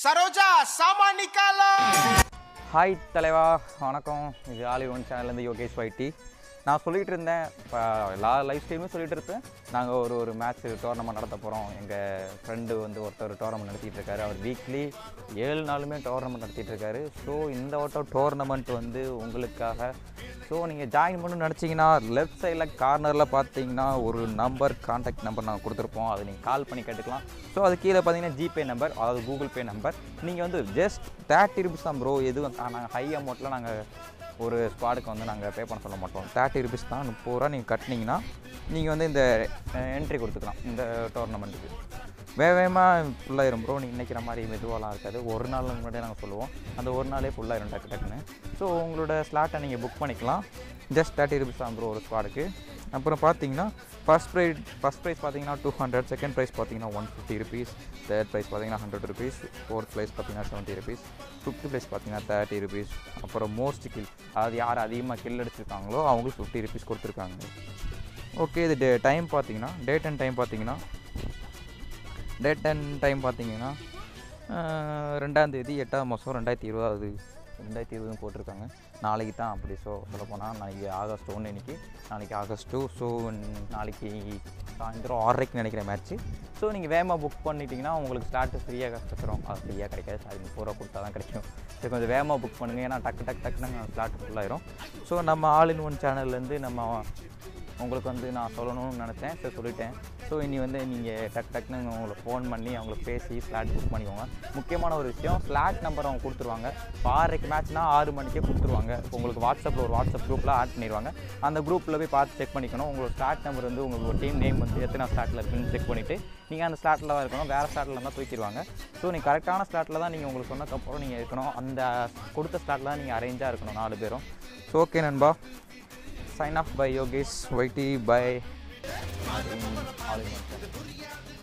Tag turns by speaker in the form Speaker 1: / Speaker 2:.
Speaker 1: சரோஜா சாமா நிக்காலோ
Speaker 2: ஹாய் தலைவா வணக்கம் இது ஆலி ஒன் சேனல்லேருந்து யோகேஷ் வைட்டி நான் சொல்லிகிட்டு இருந்தேன் இப்போ எல்லா லைஃப் ஸ்டைலுமே சொல்லிட்டு இருப்பேன் நாங்கள் ஒரு ஒரு மேட்ச் டோர்னமெண்ட் நடத்த போகிறோம் எங்கள் ஃப்ரெண்டு வந்து ஒருத்தர் டோர்னமெண்ட் நடத்திட்டு இருக்காரு அவர் வீக்லி ஏழு நாளுமே டோர்னமெண்ட் நடத்திட்டு இருக்காரு ஸோ இந்த வட்டம் டோர்னமெண்ட் வந்து உங்களுக்காக ஸோ நீங்கள் ஜாயின் பண்ணணும்னு நினச்சிங்கன்னா லெஃப்ட் சைடில் கார்னரில் பார்த்தீங்கன்னா ஒரு நம்பர் காண்டாக்ட் நம்பர் நாங்கள் கொடுத்துருப்போம் அதை நீங்கள் கால் பண்ணி கேட்டுக்கலாம் ஸோ அது கீழே பார்த்தீங்கன்னா ஜிபே நம்பர் அதாவது கூகுள் பே நம்பர் நீங்கள் வந்து ஜஸ்ட் தேர்ட்டி ருபீஸ் தான் ப்ரோ எதுவும் நாங்கள் ஹை அமௌண்ட்டில் நாங்கள் ஒரு ஸ்குவாடுக்கு வந்து நாங்கள் பே பண்ண சொல்ல மாட்டோம் தேர்ட்டி ருபீஸ் தான் முப்பது ரூபா நீங்கள் கட்டினீங்கன்னா நீங்கள் வந்து இந்த என்ட்ரி கொடுத்துக்கலாம் இந்த டோர்னமெண்ட்டுக்கு வேக வேகமாக ஃபுல்லாயிரும் ப்ரோ நீங்கள் நினைக்கிற மாதிரி மெதுவாலாம் இருக்காது ஒரு நாள் முன்னாடியே நாங்கள் சொல்லுவோம் அந்த ஒரு நாளே ஃபுல்லாயிரும் டக்கு டக்குன்னு ஸோ உங்களோட ஸ்லாட்டை நீங்கள் புக் பண்ணிக்கலாம் ஜஸ்ட் தேர்ட்டி ருபீஸ் தான் ப்ரோ ஒரு ஸ்குவாடுக்கு அப்புறம் பார்த்தீங்கன்னா ஃபஸ்ட் ப்ரைஸ் ஃபஸ்ட் ப்ரைஸ் பார்த்தீங்கன்னா டூ ஹண்ட்ரட் செகண்ட் ப்ரைஸ் பார்த்தீங்கன்னா one fifty rupees third prize பார்த்தீங்கன்னா ஹண்ட்ரட் ருபீஸ் ஃபோர்த் ப்ரைஸ் பார்த்தீங்கன்னா செவன்ட்டி ருபீஸ் ஃபிஃப்த் ப்ரைஸ் பார்த்தீங்கன்னா தேர்ட்டி ருபீஸ் அப்புறம் மோஸ்ட் கில் அதாவது யார் அதிகமாக கில் அடிச்சிருக்காங்களோ அவங்களுக்கு ஃபிஃப்டி ருபீஸ் கொடுத்துருக்காங்க ஓகே இது டே டைம் பார்த்தீங்கன்னா டேட் அண்ட் டைம் பார்த்தீங்கன்னா டேட் அண்ட் டைம் பார்த்தீங்கன்னா ரெண்டாம் தேதி எட்டாம் மாதம் ரெண்டாயிரத்தி இருபதாவது ரெண்டாயிரத்தி இருபதுன்னு போட்டிருக்காங்க நாளைக்கு தான் அப்படி ஸோ சொல்ல போனால் நாளைக்கு ஆகஸ்ட் ஒன்று இன்னைக்கு நாளைக்கு ஆகஸ்ட் டூ ஸோ நாளைக்கு சாயந்தரம் ஆறரைக்கு நினைக்கிற மேட்ச்சு ஸோ நீங்கள் வேகமாக புக் பண்ணிட்டீங்கன்னா உங்களுக்கு ஸ்லாட்டு ஃப்ரீயாக கற்றுக்குறோம் அது ஃப்ரீயாக கிடைக்காது அது முப்பது ரூபா கொடுத்தா தான் கிடைக்கும் சரி கொஞ்சம் வேகமாக புக் பண்ணுங்கள் ஏன்னா டக்கு டக்கு டக்குன்னு ஸ்லாட் ஃபுல்லாயிரும் ஸோ நம்ம ஆல் இன் ஒன் சேனல்லேருந்து நம்ம உங்களுக்கு வந்து நான் சொல்லணும்னு நினச்சேன் சரி சொல்லிட்டேன் ஸோ இனி வந்து நீங்கள் டக் டக்குன்னு உங்களை ஃபோன் பண்ணி அவங்களுக்கு பேசி ஸ்லாட் புக் பண்ணிக்கோங்க முக்கியமான ஒரு விஷயம் ஸ்லாட் நம்பர் அவங்க கொடுத்துருவாங்க இப்போ ஆறரைக்கு மேட்ச்னா ஆறு மணிக்கே கொடுத்துருவாங்க இப்போ உங்களுக்கு வாட்ஸ்அப்பில் ஒரு வாட்ஸ்அப் குரூப்பில் ஆட் பண்ணிடுவாங்க அந்த குரூப்பில் போய் பார்த்து செக் பண்ணிக்கணும் உங்களோட ஸ்லாட் நம்பர் வந்து உங்களோட டீம் நேம் வந்து எத்தனை ஸ்லாட்டில் இருக்குன்னு செக் பண்ணிவிட்டு நீங்கள் அந்த ஸ்லாட்டில் தான் இருக்கணும் வேறு ஸ்லாட்டில் இருந்தால் தூக்கிடுவாங்க ஸோ நீங்கள் கரெக்டான ஸ்லாட்டில் தான் நீங்கள் உங்களுக்கு சொன்னதுக்கப்புறம் நீங்கள் இருக்கணும் அந்த கொடுத்த ஸ்லாட்டில் தான் நீங்கள் அரேஞ்சாக இருக்கணும் நாலு பேரும் ஸோ ஓகே நண்பா sign off by Yogesh Vaiti by